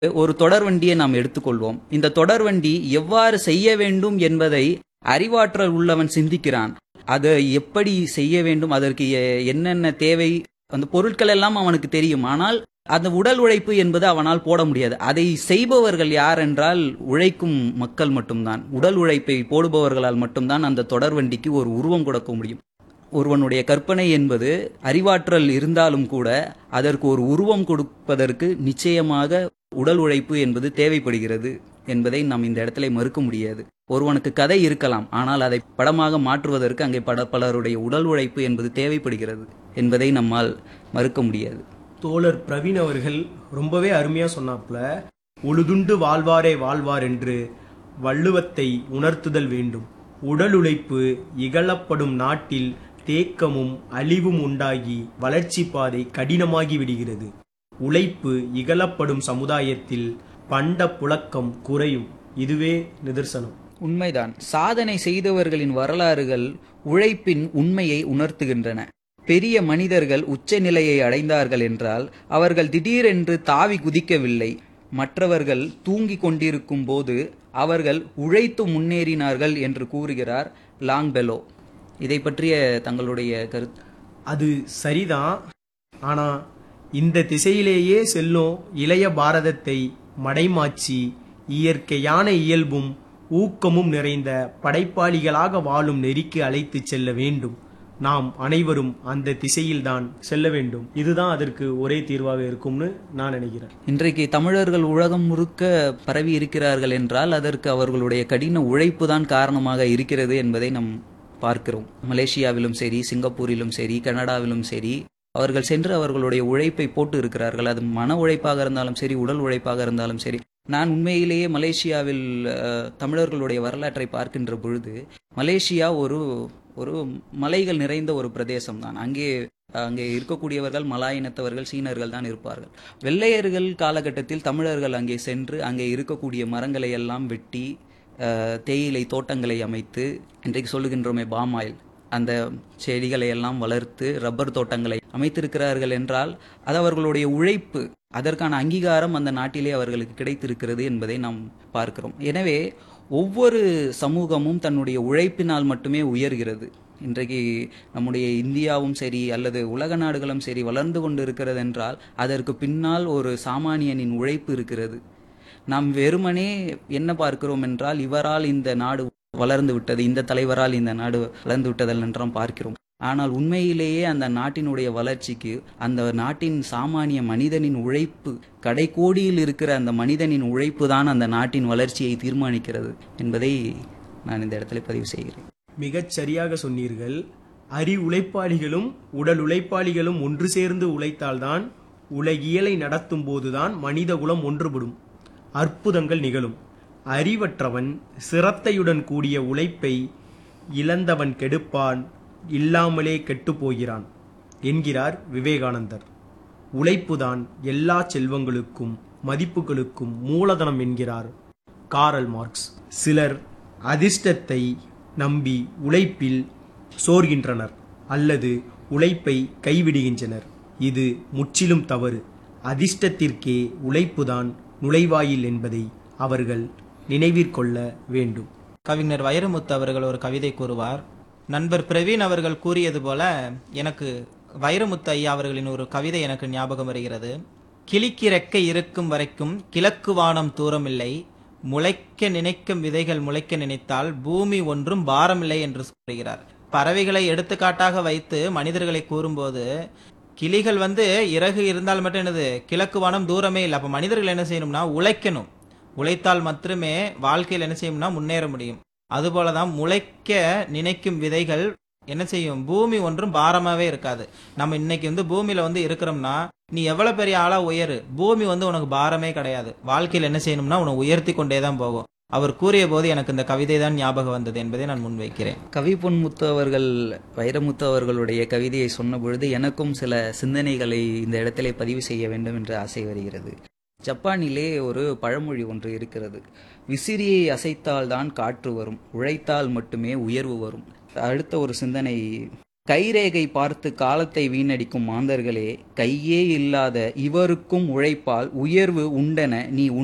ஒரு தொடர்வண்டியை நாம் எடுத்துக்கொள்வோம் இந்த தொடர்வண்டி எவ்வாறு செய்ய வேண்டும் என்பதை அறிவாற்றல் உள்ளவன் சிந்திக்கிறான் அதை எப்படி செய்ய வேண்டும் அதற்கு எ- என்னென்ன தேவை அந்த பொருட்கள் எல்லாம் அவனுக்கு தெரியும் ஆனால் அந்த உடல் உழைப்பு என்பது அவனால் போட முடியாது அதை செய்பவர்கள் யார் என்றால் உழைக்கும் மக்கள் மட்டும்தான் உடல் உழைப்பை போடுபவர்களால் மட்டும்தான் அந்த தொடர்வண்டிக்கு ஒரு உருவம் கொடுக்க முடியும் ஒருவனுடைய கற்பனை என்பது அறிவாற்றல் இருந்தாலும் கூட அதற்கு ஒரு உருவம் கொடுப்பதற்கு நிச்சயமாக உடல் உழைப்பு என்பது தேவைப்படுகிறது என்பதை நாம் இந்த இடத்துல மறுக்க முடியாது ஒருவனுக்கு கதை இருக்கலாம் ஆனால் அதை படமாக மாற்றுவதற்கு அங்கே பட பலருடைய உடல் உழைப்பு என்பது தேவைப்படுகிறது என்பதை நம்மால் மறுக்க முடியாது தோழர் பிரவீன் அவர்கள் ரொம்பவே அருமையா சொன்னாப்ல உழுதுண்டு வாழ்வாரே வாழ்வார் என்று வள்ளுவத்தை உணர்த்துதல் வேண்டும் உடல் உழைப்பு இகழப்படும் நாட்டில் தேக்கமும் அழிவும் உண்டாகி வளர்ச்சி பாதை கடினமாகி விடுகிறது உழைப்பு இகழப்படும் சமுதாயத்தில் பண்ட புழக்கம் குறையும் இதுவே நிதர்சனம் உண்மைதான் சாதனை செய்தவர்களின் வரலாறுகள் உழைப்பின் உண்மையை உணர்த்துகின்றன பெரிய மனிதர்கள் உச்சநிலையை அடைந்தார்கள் என்றால் அவர்கள் திடீரென்று தாவி குதிக்கவில்லை மற்றவர்கள் தூங்கிக் கொண்டிருக்கும் போது அவர்கள் உழைத்து முன்னேறினார்கள் என்று கூறுகிறார் லாங்பெலோ இதை பற்றிய தங்களுடைய கருத்து அது சரிதான் ஆனா இந்த திசையிலேயே செல்லும் இளைய பாரதத்தை மடைமாச்சி இயற்கையான இயல்பும் ஊக்கமும் நிறைந்த படைப்பாளிகளாக வாழும் நெறிக்கு அழைத்துச் செல்ல வேண்டும் நாம் அனைவரும் அந்த திசையில்தான் செல்ல வேண்டும் இதுதான் அதற்கு ஒரே தீர்வாக இருக்கும்னு நான் நினைக்கிறேன் இன்றைக்கு தமிழர்கள் உலகம் முழுக்க பரவி இருக்கிறார்கள் என்றால் அதற்கு அவர்களுடைய கடின உழைப்பு தான் காரணமாக இருக்கிறது என்பதை நாம் பார்க்கிறோம் மலேசியாவிலும் சரி சிங்கப்பூரிலும் சரி கனடாவிலும் சரி அவர்கள் சென்று அவர்களுடைய உழைப்பை போட்டு இருக்கிறார்கள் அது மன உழைப்பாக இருந்தாலும் சரி உடல் உழைப்பாக இருந்தாலும் சரி நான் உண்மையிலேயே மலேசியாவில் அஹ், தமிழர்களுடைய வரலாற்றை பார்க்கின்ற பொழுது மலேசியா ஒரு ஒரு மலைகள் நிறைந்த ஒரு பிரதேசம் தான் அங்கே அங்கே இருக்கக்கூடியவர்கள் மலாய் இனத்தவர்கள் சீனர்கள் தான் இருப்பார்கள் வெள்ளையர்கள் காலகட்டத்தில் தமிழர்கள் அங்கே சென்று அங்கே இருக்கக்கூடிய மரங்களை எல்லாம் வெட்டி அஹ், தேயிலை தோட்டங்களை அமைத்து இன்றைக்கு சொல்லுகின்றோமே பாமாயில் அந்த செடிகளை எல்லாம் வளர்த்து ரப்பர் தோட்டங்களை அமைத்திருக்கிறார்கள் என்றால் அது அவர்களுடைய உழைப்பு அதற்கான அங்கீகாரம் அந்த நாட்டிலே அவர்களுக்கு கிடைத்திருக்கிறது என்பதை நாம் பார்க்கிறோம் எனவே ஒவ்வொரு சமூகமும் தன்னுடைய உழைப்பினால் மட்டுமே உயர்கிறது இன்றைக்கு நம்முடைய இந்தியாவும் சரி அல்லது உலக நாடுகளும் சரி வளர்ந்து கொண்டு இருக்கிறது என்றால் அதற்கு பின்னால் ஒரு சாமானியனின் உழைப்பு இருக்கிறது நாம் வெறுமனே என்ன பார்க்கிறோம் என்றால் இவரால் இந்த நாடு வளர்ந்து விட்டது இந்த தலைவரால் இந்த நாடு வளர்ந்து விட்டதல் என்றும் பார்க்கிறோம் ஆனால் உண்மையிலேயே அந்த நாட்டினுடைய வளர்ச்சிக்கு அந்த நாட்டின் சாமானிய மனிதனின் உழைப்பு கடைக்கோடியில் இருக்கிற அந்த மனிதனின் உழைப்பு தான் அந்த நாட்டின் வளர்ச்சியை தீர்மானிக்கிறது என்பதை நான் இந்த இடத்துல பதிவு செய்கிறேன் மிகச் சரியாக சொன்னீர்கள் அறி உழைப்பாளிகளும் உடல் உழைப்பாளிகளும் ஒன்று சேர்ந்து உழைத்தால்தான் உலகியலை நடத்தும் போதுதான் மனித குலம் ஒன்றுபடும் அற்புதங்கள் நிகழும் அறிவற்றவன் சிரத்தையுடன் கூடிய உழைப்பை இழந்தவன் கெடுப்பான் இல்லாமலே கெட்டுப் போகிறான் என்கிறார் விவேகானந்தர் உழைப்புதான் எல்லா செல்வங்களுக்கும் மதிப்புகளுக்கும் மூலதனம் என்கிறார் காரல் மார்க்ஸ் சிலர் அதிர்ஷ்டத்தை நம்பி உழைப்பில் சோர்கின்றனர் அல்லது உழைப்பை கைவிடுகின்றனர் இது முற்றிலும் தவறு அதிர்ஷ்டத்திற்கே உழைப்புதான் நுழைவாயில் என்பதை அவர்கள் நினைவிற்கொள்ள வேண்டும் கவிஞர் வைரமுத்து அவர்கள் ஒரு கவிதை கூறுவார் நண்பர் பிரவீன் அவர்கள் கூறியது போல எனக்கு வைரமுத்து ஐயா அவர்களின் ஒரு கவிதை எனக்கு ஞாபகம் வருகிறது கிளிக்கு ரெக்கை இருக்கும் வரைக்கும் கிழக்கு வானம் தூரமில்லை முளைக்க நினைக்கும் விதைகள் முளைக்க நினைத்தால் பூமி ஒன்றும் பாரமில்லை என்று கூறுகிறார் பறவைகளை எடுத்துக்காட்டாக வைத்து மனிதர்களை கூறும்போது கிளிகள் வந்து இறகு இருந்தால் மட்டும் என்னது கிழக்கு வானம் தூரமே இல்லை அப்ப மனிதர்கள் என்ன செய்யணும்னா உழைக்கணும் உழைத்தால் மட்டுமே வாழ்க்கையில் என்ன செய்யும்னா முன்னேற முடியும் அதுபோலதான் முளைக்க நினைக்கும் விதைகள் என்ன செய்யும் பூமி ஒன்றும் பாரமாவே இருக்காது நம்ம இன்னைக்கு வந்து பூமியில வந்து இருக்கிறோம்னா நீ எவ்வளவு பெரிய ஆளா உயரு பூமி வந்து உனக்கு பாரமே கிடையாது வாழ்க்கையில் என்ன செய்யணும்னா உன்னை உயர்த்தி கொண்டே தான் போகும் அவர் கூறிய போது எனக்கு இந்த கவிதை தான் ஞாபகம் வந்தது என்பதை நான் முன்வைக்கிறேன் கவி பொன்முத்து அவர்கள் வைரமுத்து அவர்களுடைய கவிதையை சொன்ன பொழுது எனக்கும் சில சிந்தனைகளை இந்த இடத்திலே பதிவு செய்ய வேண்டும் என்று ஆசை வருகிறது ஜப்பானிலே ஒரு பழமொழி ஒன்று இருக்கிறது விசிறியை அசைத்தால்தான் காற்று வரும் உழைத்தால் மட்டுமே உயர்வு வரும் அடுத்த ஒரு சிந்தனை கைரேகை பார்த்து காலத்தை வீணடிக்கும் மாந்தர்களே கையே இல்லாத இவருக்கும் உழைப்பால் உயர்வு உண்டென நீ